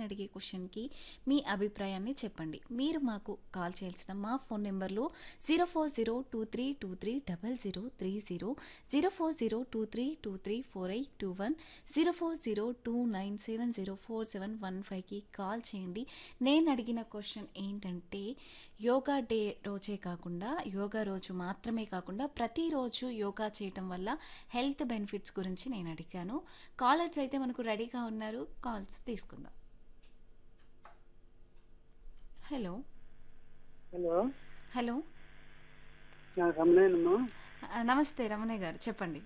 అడిగే క్వశ్చన్కి మీ అభిప్రాయాన్ని చెప్పండి మీరు మాకు కాల్ చేయాల్సిన మా ఫోన్ నెంబర్లు zero four zero two three two three double zero three zero zero four zero two three two three four eight two one zero four zero two nine seven zero four seven one ఫైవ్కి call చేయండి నేను అడిగిన question ఏంటంటే yoga day రోజే కాకుండా యోగా రోజు మాత్రమే కాకుండా ప్రతిరోజు యోగా చేయటం వల్ల హెల్త్ బెనిఫిట్స్ గురించి నేను అడిగాను కాలర్స్ అయితే మనకు రెడీగా ఉన్నారు కాల్స్ తీసుకుందాం హలో హలో హలో నా రమణేనమ్మా ఆ, నమస్తే రమణయ్య గారు చెప్పండి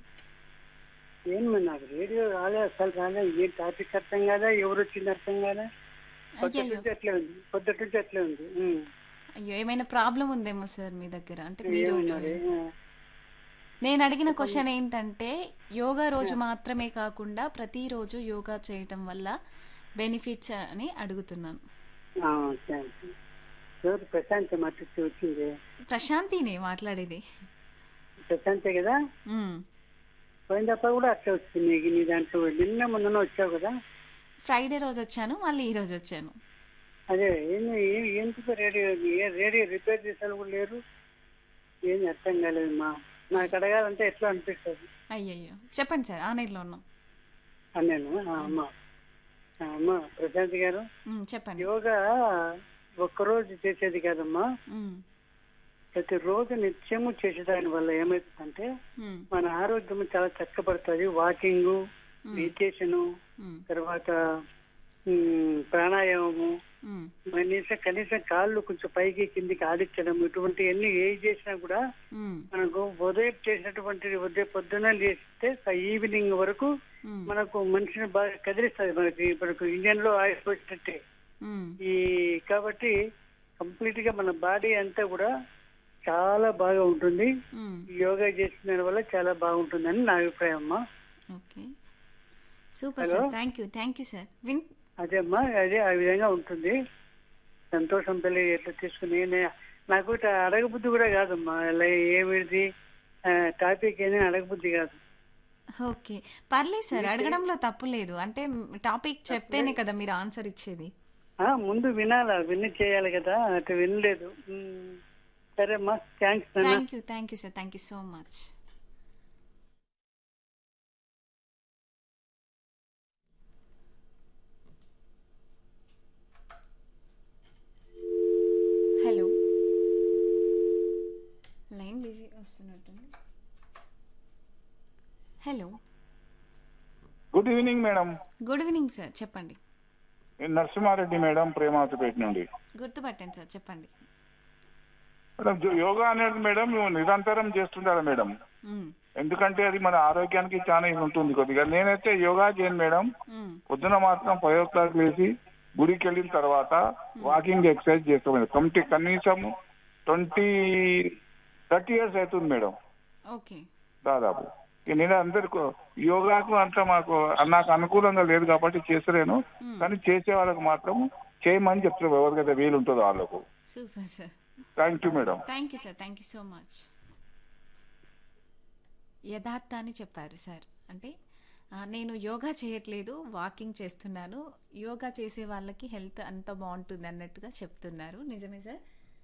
ఏంటి నాకు రేడియో రాలే అసలు రాలే ఏం టాపిక్ అర్థం కాదా ఎవరు వచ్చింది అర్థం కాదా పొద్దుటి అయ్యయ్యో నుంచి అట్లే ఉంది పొద్దుటి నుంచి అట్లే ఉంది ఉమ్. అయ్యో ఏమైనా ప్రాబ్లం ఉందేమో సార్ మీ దగ్గర అంటే మీరు ఏమో మరి ఆ. నేను అడిగిన క్వశ్చన్ ఏంటంటే యోగా రోజు మాత్రమే కాకుండా ప్రతిరోజు యోగా చేయటం వల్ల బెనిఫిట్స్ అని అడుగుతున్నాను ఆ, ఓకే, ఓకే. ఎవరు ప్రశాంత్ మట్టి వచ్చింది ప్రశాంతిని మాట్లాడేది ప్రశాంతే కదా మ్మ్. పోయినప్ప కూడా అట్లే వచ్చింది నీకు నీ దాంట్లో నిన్న మొన్న వచ్చావు కదా ఫ్రైడే రోజు వచ్చాను మళ్ళీ ఈ రోజు వచ్చాను అదే ఏంది ఏ- ఎందుకు రేడియో ఏ- రేడియో రిపేర్ చేసే కూడా లేరు ఏం అర్థం కాలేదమ్మా నాకు అడగాలంటే ఎట్లా అనిపిస్తుంది అయ్యయ్యో చెప్పండి సార్ ఆన్లైన్లో ఉన్నాం అన్నాను ఆ, అమ్మ ఆ, అమ్మ ప్రశాంత్ గారు మ్మ్, చెప్పండి యోగా ఒక్కరోజు చేసేది కాదమ్మా మ్మ్. ప్రతిరోజు నిత్యము చేసేదాని వల్ల ఏమవుతుందంటే మ్మ్. మన ఆరోగ్యం చాలా చక్కబడుతుంది వాకింగ్ మెడిటేషన్ మ్మ్. తర్వాత ఉమ్, ప్రాణాయామము మ్మ్. కనీసం కనీసం కాళ్ళు కొంచెం పైకి కిందికి ఆడించడం ఇటువంటి ఎన్ని ఏ చేసినా కూడా మ్మ్. మనకు ఉదయం చేసినటువంటి ఉదయం పొద్దున లేస్తే ఈవినింగ్ వరకు మ్మ్. మనకు మనిషిని బాగా కదిలిస్తుంది మనకి మనకు ఇంజన్ లో ఆయిల్ పోసినట్టే మ్మ్. ఈ కాబట్టి కంప్లీట్ గా మన బాడీ అంతా కూడా చాలా బాగా ఉంటుంది మ్మ్. ఈ యోగా చేసిన దాని వల్ల చాలా బాగుంటుందని నా అభిప్రాయం అమ్మా okay super hello? Sir thank you thank you sir విన్ అదే అమ్మా అదే ఆ విధంగా ఉంటుంది సంతోషం తల్లి ఎట్లా తీసుకుని నే- నాకు ఇట్లా అడగబుద్ధి కూడా కాదమ్మా ఇలా ఏమిది టాపిక్ ఏదైనా అడగబుద్ధి కాదు ఓకే పర్లేదు సార్ అడగడంలో తప్పు లేదు అంటే టాపిక్ చెప్తేనే కదా మీరు ఆన్సర్ ఇచ్చేది ఆ, ముందు వినాలా విని చేయాలి కదా అటు వినలేదు ఉమ్, సరే అమ్మా థ్యాంక్స్ నాన్న thank you thank you sir thank you so much hello line busy వస్తున్నట్టుంది hello good evening madam good evening sir చెప్పండి నేను నరసింహారెడ్డి మేడం ప్రేమావతిపేట నుండి గుర్తుపట్టండి సార్ చెప్పండి మేడం జో- యోగా అనేది మేడం నువ్వు నిరంతరం చేస్తుండాలి మేడం మ్మ్. ఎందుకంటే అది మన ఆరోగ్యానికి చాలా ఇది ఉంటుంది కొద్దిగా నేనైతే యోగా చేయను మేడం మ్మ్. పొద్దున మాత్రం ఫైవ్ ఓ క్లాక్ లేచి గుడికి వెళ్ళిన తర్వాత వాకింగ్ ఎక్సర్సైజ్ చేస్తాం మేడం ట్వంటీ కనీసం ట్వంటీ థర్టీ ఇయర్స్ అవుతుంది మేడం ఓకే దాదాపు ఇక నేను అందరికి యోగాకు అంత మాకు నాకు అనుకూలంగా లేదు కాబట్టి చేసలేను కానీ చేసే వాళ్ళకు మాత్రం చేయమని చెప్తారు ఎవరికైతే వీలు ఉంటుందో వాళ్ళకు super sir thank you madam thank you sir thank you so much యథార్థాన్ని చెప్పారు సార్ అంటే ఆ, నేను యోగా చేయట్లేదు వాకింగ్ చేస్తున్నాను యోగా చేసే వాళ్ళకి హెల్త్ అంత బాగుంటుంది అన్నట్టుగా చెప్తున్నారు నిజమే సార్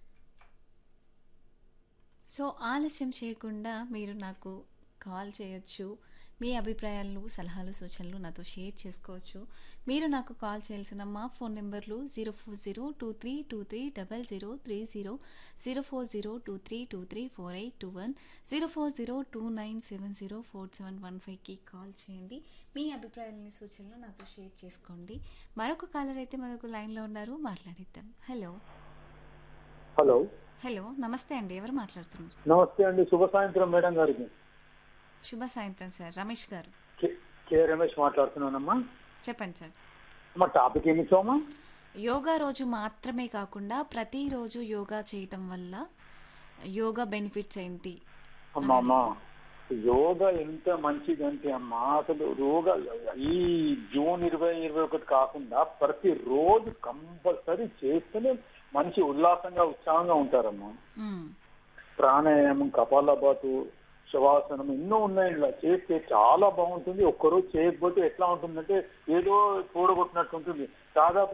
సో ఆలస్యం చేయకుండా మీరు నాకు కాల్ చేయొచ్చు మీ అభిప్రాయాలు సలహాలు సూచనలు నాతో షేర్ చేసుకోవచ్చు మీరు నాకు కాల్ చేయాల్సిన మా ఫోన్ నెంబర్లు zero four zero two three two three double zero three zero zero four zero two three two three four eight two one zero four zero two nine seven zero four seven one ఫైవ్కి call చేయండి మీ అభిప్రాయాలని సూచనలు నాతో share చేసుకోండి మరొక caller అయితే మనకు లైన్లో ఉన్నారు మాట్లాడిద్దాం హలో హలో హలో నమస్తే అండి ఎవరు మాట్లాడుతున్నారు నమస్తే అండి శుభ సాయంత్రం మేడం గారికి శుభ సాయంత్రం సార్ రమేష్ గారు కే- కే రమేష్ మాట్లాడుతున్నానమ్మా చెప్పండి సార్ మా టాపిక్ ఏమి ఇచ్చామా యోగా రోజు మాత్రమే కాకుండా ప్రతిరోజు యోగా చేయటం వల్ల యోగా బెనిఫిట్స్ ఏంటి అమ్మా అమ్మా యోగా ఎంత మంచిదంటే అమ్మా అసలు యోగా ఈ జూన్ ఇరవై ఇరవై ఒకటి కాకుండా ప్రతి రోజు కంపల్సరీ చేస్తేనే మంచి ఉల్లాసంగా ఉత్సాహంగా ఉంటారమ్మా మ్మ్. ప్రాణాయామం కపాలభాతు శవాసనం ఎన్నో ఉన్నాయి ఇలా చేస్తే చాలా బాగుంటుంది ఒక్కరోజు చేయకపోతే ఎట్లా ఉంటుందంటే ఏదో చూడగొట్టినట్టు ఉంటుంది దాదాపు